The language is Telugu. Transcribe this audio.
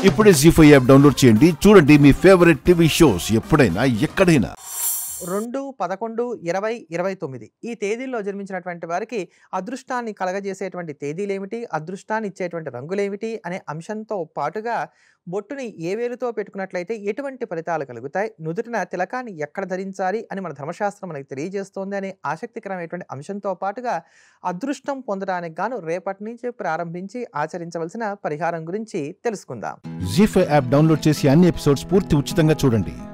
ఇప్పుడే జీ ఫైవ్ యాప్ డౌన్లోడ్ చేయండి చూడండి మీ ఫేవరెట్ టీవీ షోస్ ఎప్పుడైనా ఎక్కడైనా రెండు పదకొండు ఇరవై ఇరవై తొమ్మిది ఈ తేదీల్లో జన్మించినటువంటి వారికి అదృష్టాన్ని కలగజేసేటువంటి తేదీలేమిటి అదృష్టాన్ని ఇచ్చేటువంటి రంగులేమిటి అనే అంశంతో పాటుగా బొట్టుని ఏ వేలుతో పెట్టుకున్నట్లయితే ఎటువంటి ఫలితాలు కలుగుతాయి నుదుటిన తిలకాన్ని ఎక్కడ ధరించాలి అని మన ధర్మశాస్త్రం మనకి తెలియజేస్తోంది అనే ఆసక్తికరమైనటువంటి అంశంతో పాటుగా అదృష్టం పొందడానికి గాను రేపటి నుంచి ప్రారంభించి ఆచరించవలసిన పరిహారం గురించి తెలుసుకుందాం జీ ఫైవ్ యాప్ డౌన్లోడ్ చేసి అన్ని ఎపిసోడ్స్ పూర్తి ఉచితంగా చూడండి